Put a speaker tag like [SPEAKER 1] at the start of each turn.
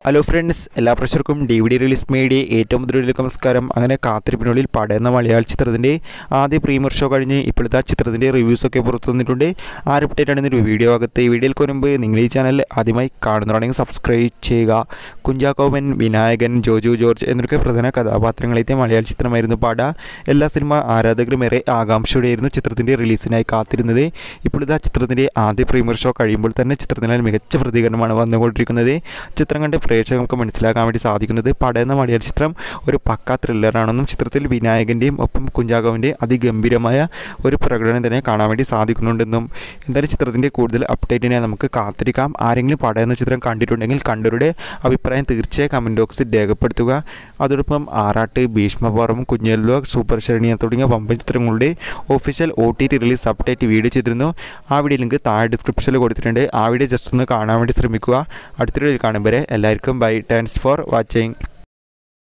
[SPEAKER 1] hello friends എല്ലാ പ്രേക്ഷകർക്കും D V D release media ഏറ്റവും മുതലേക്ക് നമസ്കാരം അങ്ങനെ കാത്തിരിപ്പിനുള്ളിൽ പടയുന്ന മലയാള ചിത്രത്തിൻ്റെ ആദ്യ പ്രീമിയർ ഷോ കഴിഞ്ഞ് ഇപ്പോഴത്തെ ആ ചിത്രത്തിൻ്റെ റിവ്യൂസൊക്കെ പുറത്തു വന്നിട്ടുണ്ട് ആരപ്ഡേറ്റാണ് ഇന്നൊരു വീഡിയോ അകത്ത് ഈ വീഡിയോയിൽ മുൻപ് നിങ്ങൾ ഈ ചാനൽ ആദ്യമായി കാണുന്നതാണെങ്കിൽ സബ്സ്ക്രൈബ് ചെയ്യുക കുഞ്ചാക്കോവൻ വിനായകൻ ജോജു ജോർജ് എന്നൊക്കെ പ്രധാന കഥാപാത്രങ്ങളെത്തിയ മലയാള ചിത്രമായിരുന്നു പാട എല്ലാ സിനിമ ആരാധകരും ഏറെ ആകാംക്ഷയോടെയായിരുന്നു ചിത്രത്തിൻ്റെ റിലീസിനായി കാത്തിരുന്നത് ഇപ്പോഴത്തെ ആ ചിത്രത്തിൻ്റെ ആദ്യ പ്രീമിയർ ഷോ കഴിയുമ്പോൾ തന്നെ ചിത്രത്തിനാൽ മികച്ച പ്രതികരണമാണ് വന്നുകൊണ്ടിരിക്കുന്നത് ചിത്രം കണ്ട് പ്രേക്ഷകർക്ക് മനസ്സിലാക്കാൻ വേണ്ടി സാധിക്കുന്നത് പടയുന്ന മലയാള ചിത്രം ഒരു പക്ക ത്രില്ലറാണെന്നും ചിത്രത്തിൽ വിനായകൻ്റെയും ഒപ്പം കുഞ്ചാക്കോവിൻ്റെയും അതിഗംഭീരമായ ഒരു പ്രകടനം തന്നെ കാണാൻ വേണ്ടി സാധിക്കുന്നുണ്ടെന്നും എന്തായാലും ചിത്രത്തിൻ്റെ കൂടുതൽ അപ്ഡേറ്റിനെ നമുക്ക് കാത്തിരിക്കാം ആരെങ്കിലും പടയുന്ന ചിത്രം കണ്ടിട്ടുണ്ടെങ്കിൽ കണ്ടവരുടെ അഭിപ്രായം തീർച്ചയായും കമൻറ്റ് ബോക്സിൽ രേഖപ്പെടുത്തുക അതോടൊപ്പം ആറാട്ട് ഭീഷ്മപർവം കുഞ്ഞല്ലോ സൂപ്പർ ശരണിയ തുടങ്ങിയ വമ്പൻ ചിത്രങ്ങളുടെ official O T T release update video ചെയ്തിരുന്നു ആ വീഡിയോ ലിങ്ക് താഴെ ഡിസ്ക്രിപ്ഷനിൽ കൊടുത്തിട്ടുണ്ട് ആ വീഡിയോ ജസ്റ്റ് ഒന്ന് കാണാൻ വേണ്ടി ശ്രമിക്കുക അടുത്തൊരു വീഡിയോയിൽ കാണും വരെ എല്ലാവർക്കും ബൈ താങ്ക്സ് ഫോർ വാച്ചിങ്